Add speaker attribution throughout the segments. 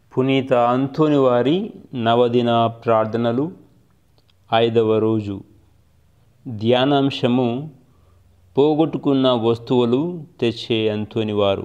Speaker 1: పునీత అంతోని వారి నవదిన ప్రార్థనలు ఐదవ రోజు ధ్యానాంశము పోగొట్టుకున్న వస్తువులు తెచ్చే అంతోని వారు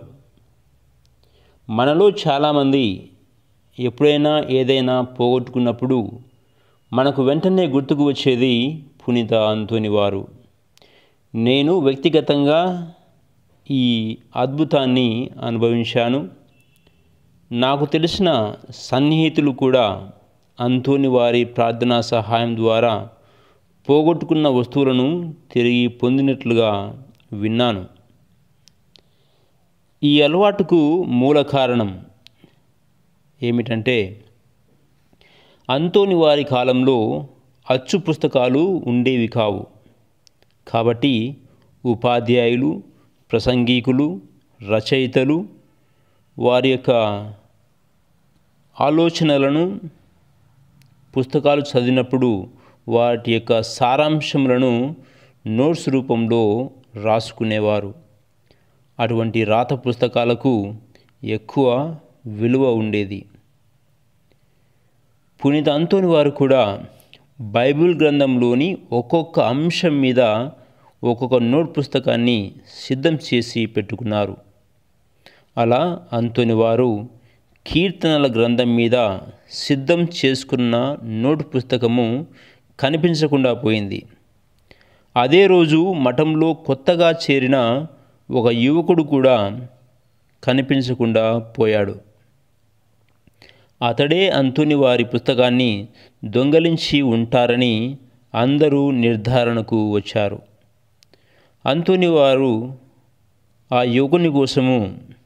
Speaker 1: మనలో చాలామంది ఎప్పుడైనా ఏదైనా పోగొట్టుకున్నప్పుడు మనకు వెంటనే గుర్తుకు వచ్చేది పునీత అంతోని వారు నేను వ్యక్తిగతంగా ఈ అద్భుతాన్ని అనుభవించాను నాకు తెలిసిన సన్నిహితులు కూడా అంతోని వారి ప్రార్థనా సహాయం ద్వారా పోగొట్టుకున్న వస్తువులను తిరిగి పొందినట్లుగా విన్నాను ఈ అలవాటుకు మూల కారణం ఏమిటంటే అంతోని వారి కాలంలో అచ్చు పుస్తకాలు ఉండేవి కావు కాబట్టి ఉపాధ్యాయులు ప్రసంగికులు రచయితలు వారి యొక్క ఆలోచనలను పుస్తకాలు చదివినప్పుడు వాటి యొక్క సారాంశములను నోట్స్ రూపంలో రాసుకునేవారు అటువంటి రాత పుస్తకాలకు ఎక్కువ విలువ ఉండేది పునీత అంతోని వారు కూడా బైబిల్ గ్రంథంలోని ఒక్కొక్క అంశం మీద ఒక్కొక్క నోట్ పుస్తకాన్ని సిద్ధం చేసి పెట్టుకున్నారు అలా అంతోని వారు కీర్తనల గ్రంథం మీద సిద్ధం చేసుకున్న నోట్ పుస్తకము కనిపించకుండా పోయింది అదే రోజు మఠంలో కొత్తగా చేరిన ఒక యువకుడు కూడా కనిపించకుండా పోయాడు అతడే అంతుని వారి పుస్తకాన్ని దొంగలించి ఉంటారని అందరూ నిర్ధారణకు వచ్చారు అంతుని వారు ఆ యువకుని కోసము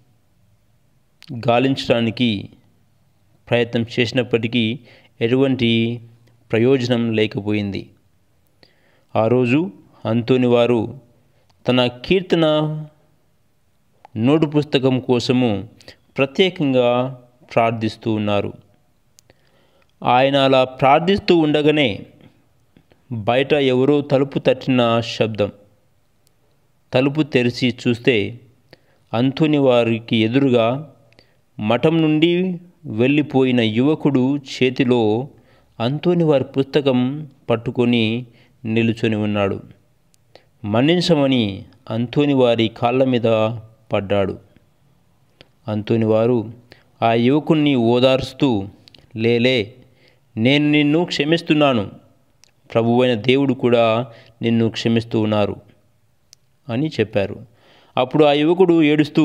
Speaker 1: గాలించడానికి ప్రయత్నం చేసినప్పటికీ ఎటువంటి ప్రయోజనం లేకపోయింది ఆ రోజు అంతోని వారు తన కీర్తన నోటు పుస్తకం కోసము ప్రత్యేకంగా ప్రార్థిస్తూ ఉన్నారు ఆయన అలా ప్రార్థిస్తూ ఉండగానే బయట ఎవరో తలుపు తట్టిన శబ్దం తలుపు తెరిచి చూస్తే అంతోని వారికి ఎదురుగా మఠం నుండి వెళ్ళిపోయిన యువకుడు చేతిలో అంతోని వారి పుస్తకం పట్టుకొని నిలుచొని ఉన్నాడు మన్నించమని అంతోని వారి కాళ్ళ మీద పడ్డాడు అంతోని వారు ఆ యువకుణ్ణి ఓదార్స్తూ లేలే నేను నిన్ను క్షమిస్తున్నాను ప్రభువైన దేవుడు కూడా నిన్ను క్షమిస్తూ ఉన్నారు అని చెప్పారు అప్పుడు ఆ యువకుడు ఏడుస్తూ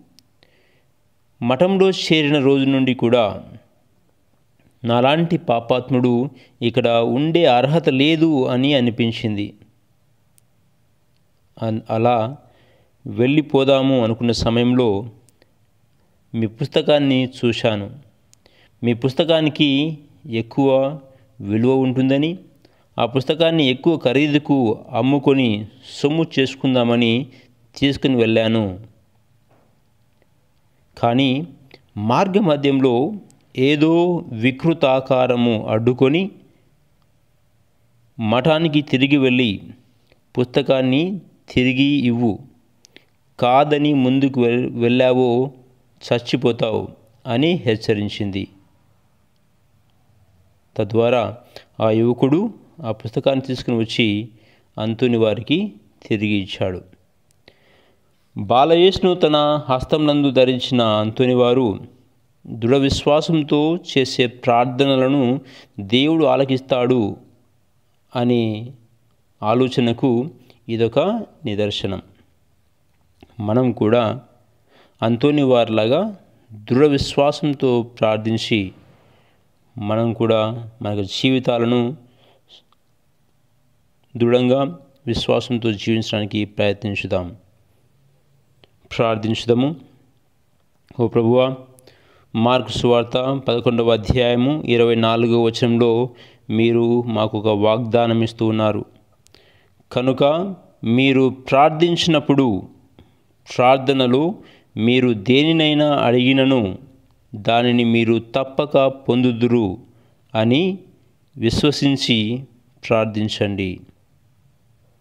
Speaker 1: మఠంలో చేరిన రోజు నుండి కూడా నాలాంటి పాపాత్ముడు ఇక్కడ ఉండే అర్హత లేదు అని అనిపించింది అలా వెళ్ళిపోదాము అనుకున్న సమయంలో మీ పుస్తకాన్ని చూశాను మీ పుస్తకానికి ఎక్కువ విలువ ఉంటుందని ఆ పుస్తకాన్ని ఎక్కువ ఖరీదుకు అమ్ముకొని సొమ్ము చేసుకుందామని తీసుకుని వెళ్ళాను కానీ మార్గ మధ్యంలో ఏదో వికృతాకారము అడ్డుకొని మఠానికి తిరిగి వెళ్ళి పుస్తకాన్ని తిరిగి ఇవ్వు కాదని ముందుకు వెళ్ళావో చచ్చిపోతావు అని హెచ్చరించింది తద్వారా ఆ యువకుడు ఆ పుస్తకాన్ని తీసుకుని వచ్చి అంతుని వారికి తిరిగి ఇచ్చాడు బాలయేష్ను తన హస్తం నందు ధరించిన అంతుని వారు దృఢ విశ్వాసంతో చేసే ప్రార్థనలను దేవుడు ఆలకిస్తాడు అనే ఆలోచనకు ఇదొక నిదర్శనం మనం కూడా అంతోని వారిలాగా దృఢ విశ్వాసంతో ప్రార్థించి మనం కూడా మన జీవితాలను దృఢంగా విశ్వాసంతో జీవించడానికి ప్రయత్నించుదాం ప్రార్థించుదాము ఓ ప్రభువా మార్కు సువార్త పదకొండవ అధ్యాయము ఇరవై నాలుగవ వచనంలో మీరు మాకు ఒక వాగ్దానం ఇస్తూ ఉన్నారు కనుక మీరు ప్రార్థించినప్పుడు ప్రార్థనలో మీరు దేనినైనా అడిగినను దానిని మీరు తప్పక పొందుదురు అని విశ్వసించి ప్రార్థించండి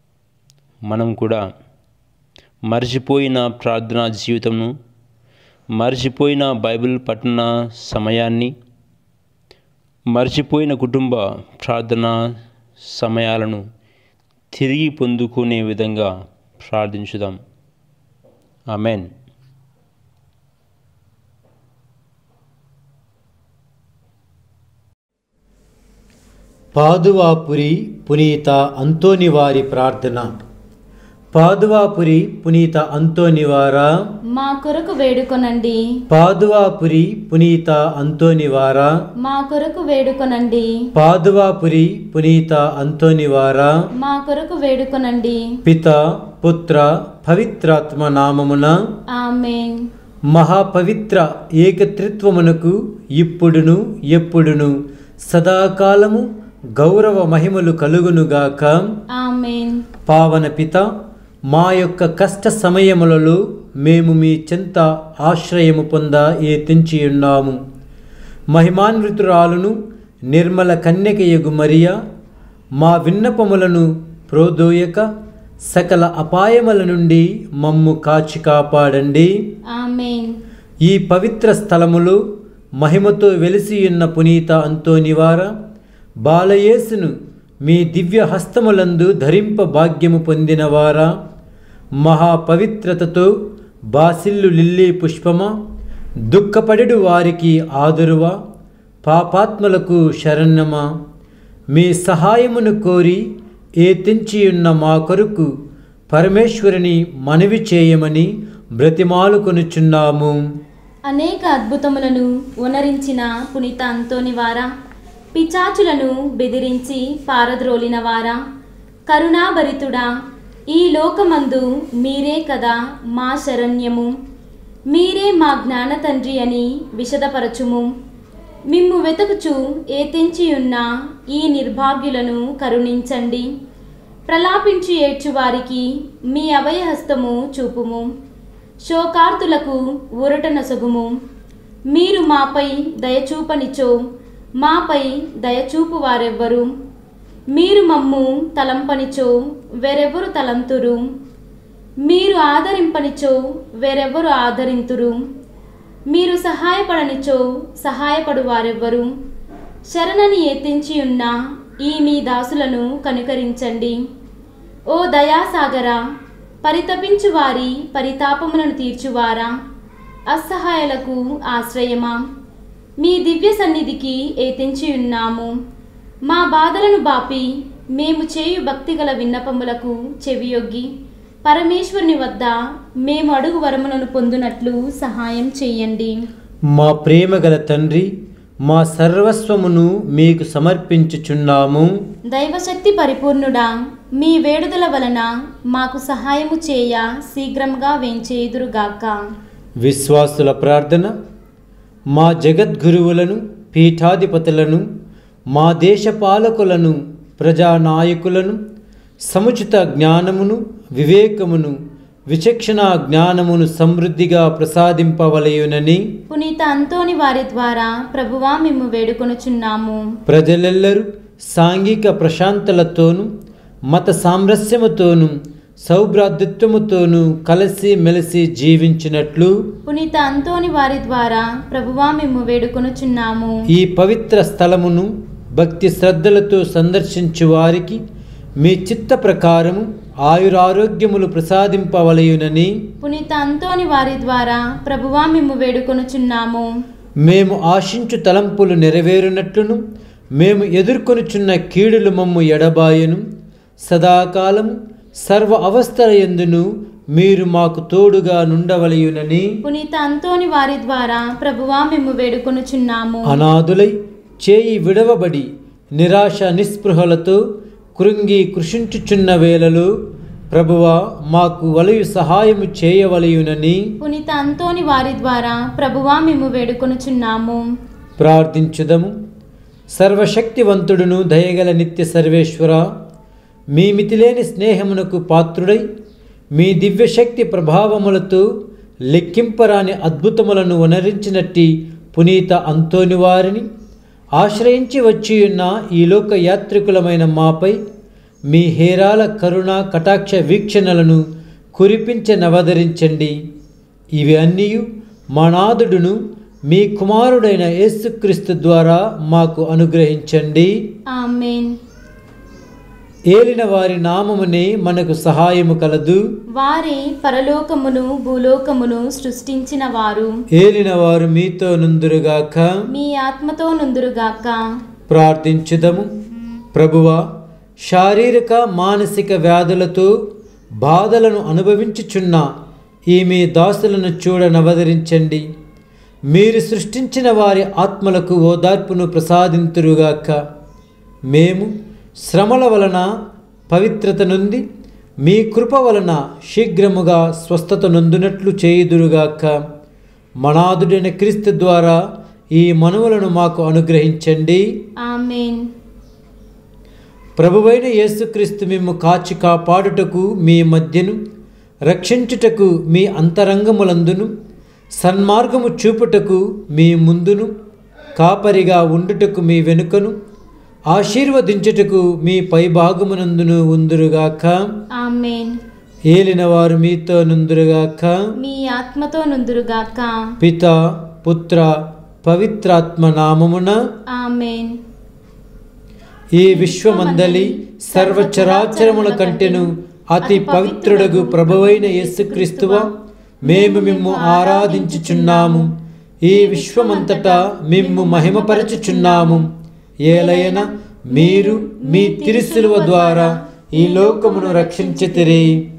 Speaker 1: మనం కూడా మర్చిపోయిన ప్రార్థనా జీవితంను మర్చిపోయిన బైబిల్ పఠన సమయాన్ని మర్చిపోయిన కుటుంబ ప్రార్థన సమయాలను తిరిగి పొందుకునే విధంగా ప్రార్థించుదాం ఆమెన్
Speaker 2: పాదువాపురి పునీత అంతోని వారి ప్రార్థన పాదువాపురి పునీత అంతోని వారా
Speaker 3: మా కొరకు వేడుకొనండి
Speaker 2: పాదువాపురి పునీత అంతోని వారా
Speaker 3: మా కొరకు వేడుకొనండి
Speaker 2: పాదువాపురి పునీత అంతోని వారా
Speaker 3: మా కొరకు వేడుకొనండి
Speaker 2: పిత పుత్ర పవిత్రాత్మ నామమున
Speaker 3: ఆమెన్
Speaker 2: మహాపవిత్ర ఏకత్రిత్వమునకు ఇప్పుడును ఎప్పుడును సదాకాలము గౌరవ మహిమలు కలుగునుగాక
Speaker 3: ఆమెన్
Speaker 2: పావన పిత మా యొక్క కష్ట సమయములలో మేము మీ చెంత ఆశ్రయము పొంద ఏ తెంచియున్నాము మహిమాన్వితురాలును నిర్మల కన్యకయగు మరియ మా విన్నపములను ప్రోదోయక సకల అపాయముల నుండి మమ్ము కాచి కాపాడండి
Speaker 3: ఆమెన్
Speaker 2: ఈ పవిత్ర స్థలములో మహిమతో వెలిసియున్న పునీత అంతోనివార బాలయేసును మీ దివ్య హస్తములందు ధరింప భాగ్యము పొందినవారా మహాపవిత్రతతో బాసిల్లు లిల్లీ పుష్పమా దుఃఖపడెడు వారికి ఆదురువా పాపాత్మలకు శరణ్యమా మీ సహాయమును కోరి ఏ తెంచియున్న మా కొరకు పరమేశ్వరుని మనవి చేయమని బ్రతిమాలుకొనుచున్నాము
Speaker 3: అనేక అద్భుతములను ఉనరించిన పునీత అంతోని వారా పిచాచులను బెదిరించి పారద్రోలిన వారా కరుణాభరితుడా ఈ లోకమందు మీరే కదా మా శరణ్యము మీరే మా జ్ఞాన తండ్రి అని విశదపరచుము మిమ్ము వెతుకుచు ఏ తెంచి ఉన్న ఈ నిర్భాగ్యులను కరుణించండి ప్రలాపించి ఏడ్చువారికి మీ అభయహస్తము చూపుము శోకార్తులకు ఊరట నొసగుము మీరు మాపై దయచూపనిచో మాపై దయచూపు వారెవ్వరు మీరు మమ్ము తలంపనిచో వేరెవ్వరు తలంతురు మీరు ఆదరింపనిచో వేరెవ్వరు ఆదరింతురు మీరు సహాయపడనిచో సహాయపడు వారెవ్వరు శరణని ఎత్తించి ఉన్న ఈ మీ దాసులను కనుకరించండి ఓ దయాసాగరా పరితపించు వారి పరితాపములను తీర్చువారా అసహాయులకు ఆశ్రయమా మీ దివ్య సన్నిధికి ఏతించి ఉన్నాము మా బాధలను బాపి మేము చేయు భక్తిగల విన్నపములకు చెవియొగ్గి పరమేశ్వరుని వద్ద మేము అడుగు వరములను పొందునట్లు సహాయం చేయండి
Speaker 2: మా ప్రేమగల తండ్రి మా సర్వస్వమును మీకు సమర్పించుచున్నాము
Speaker 3: దైవశక్తి పరిపూర్ణుడా మీ వేడుదల వలన మాకు సహాయము చేయ శీఘ్రంగా వేంచేయుదురుగాక
Speaker 2: విశ్వాసుల ప్రార్థన మా జగద్గురువులను పీఠాధిపతులను మా దేశ పాలకులను ప్రజానాయకులను సముచిత జ్ఞానమును వివేకమును విచక్షణ జ్ఞానమును సమృద్ధిగా ప్రసాదింపవలయునని
Speaker 3: పునీత అంతోని వారి ద్వారా ప్రభువా మేము వేడుకొనుచున్నాము
Speaker 2: ప్రజలెల్లరూ సాంఘిక ప్రశాంతలతోనూ మత సామరస్యముతోనూ సౌభ్రాతృత్వముతోనూ కలిసి మెలిసి జీవించినట్లు
Speaker 3: పునీత అంతోని వారి ద్వారా ప్రభువా మేము వేడుకొనుచున్నాము
Speaker 2: ఈ పవిత్ర స్థలమును భక్తి శ్రద్ధలతో సందర్శించు వారికి మీ చిత్త ప్రకారము ఆయురారోగ్యములు ప్రసాదింపవలయునని
Speaker 3: పునీత అంతోని వారి ద్వారా ప్రభువా మేము వేడుకొనుచున్నాము
Speaker 2: మేము ఆశించు తలంపులు నెరవేరునట్లును మేము ఎదుర్కొనుచున్న కీడులు మమ్ము ఎడబాయను సదాకాలం సర్వ అవస్థల ఎందును మీరు మాకు తోడుగా నుండవలయునని
Speaker 3: పునీత అంతోని వారి ద్వారా ప్రభువా మేము వేడుకొనుచున్నాము
Speaker 2: అనాథులై చేయి విడవబడి నిరాశ నిస్పృహలతో కృంగి కృషించుచున్న వేళలో ప్రభువా మాకు వలయు సహాయము చేయవలయునని
Speaker 3: పునీత అంతోని వారి ద్వారా ప్రభువా మేము వేడుకొనుచున్నాము
Speaker 2: ప్రార్థించుదము సర్వశక్తివంతుడును దయగల నిత్య సర్వేశ్వర మీ మితిలేని స్నేహమునకు పాత్రుడై మీ దివ్యశక్తి ప్రభావములతో లెక్కింపరాని అద్భుతములను వనరించినట్టి పునీత అంతోని వారిని ఆశ్రయించి వచ్చియున్న ఈ లోక యాత్రికులమైన మాపై మీ హేరాల కరుణ కటాక్ష వీక్షణలను కురిపించనవదరించండి ఇవి అన్నీ మా నాథుడును మీ కుమారుడైన యేసుక్రీస్తు ద్వారా మాకు అనుగ్రహించండి
Speaker 3: ఆమెన్
Speaker 2: ఏలిన వారి నామమునే మనకు సహాయము కలదు
Speaker 3: వారే పరలోకమును భూలోకమును సృష్టించిన వారు
Speaker 2: ఏలిన వారు మీతో నుందురుగాక
Speaker 3: మీ ఆత్మతో నుందురుగాక
Speaker 2: ప్రార్థించుదము ప్రభువా శారీరక మానసిక వ్యాధులతో బాధలను అనుభవించుచున్న ఈ మీ దాసులను చూడనవదరించండి మీరు సృష్టించిన వారి ఆత్మలకు ఓదార్పును ప్రసాదింతురుగాక మేము శ్రమల వలన పవిత్రత నుండి మీ కృప వలన శీఘ్రముగా స్వస్థత నొందునట్లు చేయుదురుగాక మనాదుడైన క్రీస్తు ద్వారా ఈ మనువులను మాకు అనుగ్రహించండి
Speaker 3: ఆమెన్
Speaker 2: ప్రభువైన యేసుక్రీస్తు మేము కాచి కాపాడుటకు మీ మధ్యను రక్షించుటకు మీ అంతరంగములందును సన్మార్గము చూపుటకు మీ ముందును కాపరిగా ఉండుటకు మీ వెనుకను ఆశీర్వదించుటకు మీ పైభాగమునందును ఉందురుగాక
Speaker 3: ఆమెన్
Speaker 2: ఏలిన వారు మీతో నుందురుగాక
Speaker 3: మీ ఆత్మతో నుందురుగాక
Speaker 2: పిత పుత్ర పవిత్రాత్మ నామమున
Speaker 3: ఆమెన్
Speaker 2: ఈ విశ్వమందలి సర్వచరాచరముల కంటెను అతి పవిత్రుడగు ప్రభువైన యేసుక్రీస్తువ మేము మిమ్ము ఆరాధించుచున్నాము ఈ విశ్వమంతటా మిమ్ము మహిమపరచుచున్నాము ఏలయన మీరు మీ తిరుసిలువ ద్వారా ఈ లోకమును రక్షించితిరి